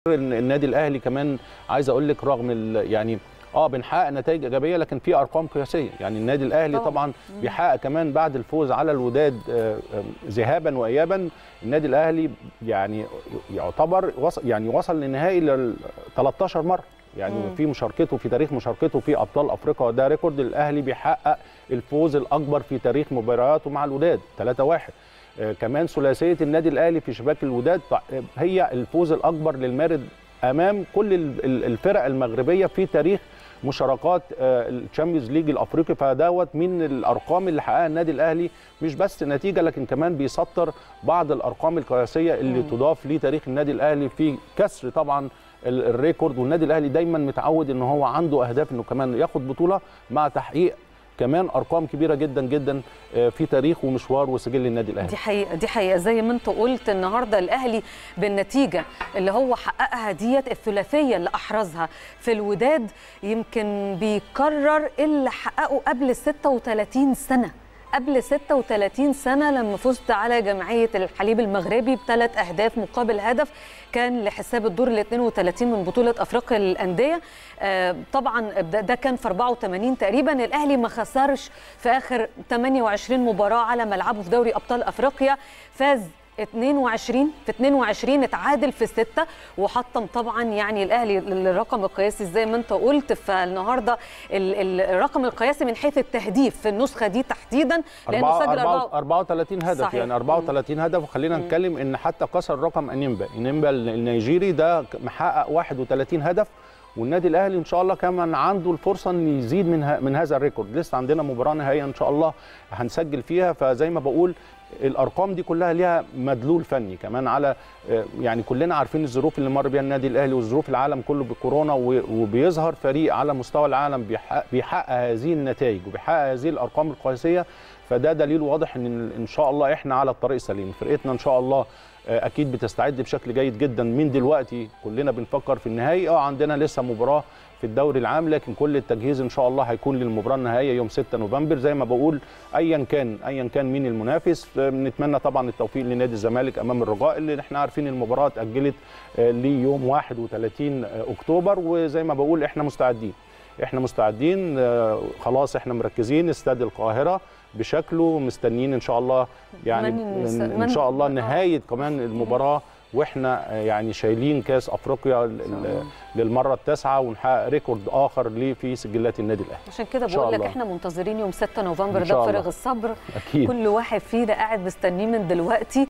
النادي الاهلي كمان عايز اقول لك رغم ال- يعني اه بنحقق نتائج ايجابيه لكن في ارقام قياسيه يعني النادي الاهلي طبعاً. طبعا بيحقق كمان بعد الفوز على الوداد آه، آه، ذهابا وايابا النادي الاهلي يعني يعتبر وصل يعني وصل للنهائي لل 13 مره يعني مم. في مشاركته في تاريخ مشاركته في ابطال افريقيا وده ريكورد الاهلي بيحقق الفوز الاكبر في تاريخ مبارياته مع الوداد 3-1 آه، كمان ثلاثيه النادي الاهلي في شباك الوداد تع- آه، هي الفوز الاكبر للمارد امام كل ال- ال- الفرق المغربيه في تاريخ مشاركات الشامبيونز ليج الافريقي فدوت من الارقام اللي حققها النادي الاهلي مش بس نتيجه لكن كمان بيسطر بعض الارقام القياسيه اللي مم. تضاف لتاريخ النادي الاهلي في كسر طبعا ال- الريكورد والنادي الاهلي دايما متعود ان هو عنده اهداف انه كمان ياخد بطوله مع تحقيق كمان ارقام كبيره جدا جدا آه، في تاريخ ومشوار وسجل النادي الاهلي دي حقيقة دي حقيقة زي ما انت قلت النهارده الأهلي بالنتيجة اللي هو حققها ديت الثلاثية اللي أحرزها في الوداد يمكن بيكرر اللي حققه قبل 36 سنة قبل 36 سنة لما فزت على جمعية الحليب المغربي بثلاث أهداف مقابل هدف كان لحساب الدور ال 32 من بطولة أفريقيا للأندية آه، طبعا ده ده كان في 84 تقريبا الأهلي ما خسرش في آخر 28 مباراة على ملعبه في دوري أبطال أفريقيا فاز 22 في 22 اتعادل في 6 وحطم طبعا يعني الاهلي الرقم القياسي زي ما انت قلت فالنهارده ال- ال- الرقم القياسي من حيث التهديف في النسخه دي تحديدا لانه أربعة- سجل أربعة- أربعة- 34 هدف صحيح. يعني 34 هدف وخلينا نتكلم ان حتى كسر رقم انيمبا انيمبا النيجيري ده محقق 31 هدف والنادي الاهلي ان شاء الله كمان عنده الفرصه ان يزيد من ه- من هذا الريكورد لسه عندنا مباراه نهائيه ان شاء الله هنسجل فيها فزي ما بقول الارقام دي كلها ليها مدلول فني كمان على آه، يعني كلنا عارفين الظروف اللي مر بيها النادي الاهلي وظروف العالم كله بكورونا و- وبيظهر فريق على مستوى العالم بيحقق, بيحقق هذه النتائج وبيحقق هذه الارقام القياسيه فده دليل واضح ان ان شاء الله احنا على الطريق السليم فرقتنا ان شاء الله آه، اكيد بتستعد بشكل جيد جدا من دلوقتي كلنا بنفكر في النهائي اه عندنا لسه مباراه في الدوري العام لكن كل التجهيز ان شاء الله هيكون للمباراه النهائيه يوم 6 نوفمبر زي ما بقول ايا كان ايا كان مين المنافس آه، بنتمنى طبعا التوفيق لنادي الزمالك امام الرجاء اللي احنا عارفين المباراه اتاجلت آه، ليوم 31 اكتوبر وزي ما بقول احنا مستعدين احنا مستعدين آه، خلاص احنا مركزين استاد القاهره بشكله مستنيين ان شاء الله يعني من- ان من- إن شاء الله آه. نهايه كمان المباراه واحنا آه، يعني شايلين كاس افريقيا ل- ل- للمره التاسعه ونحقق ريكورد اخر ليه في سجلات النادي الاهلي عشان كده إن شاء بقول لك الله. احنا منتظرين يوم 6 نوفمبر إن شاء ده الله. فارغ الصبر اكيد كل واحد فينا قاعد مستنيه من دلوقتي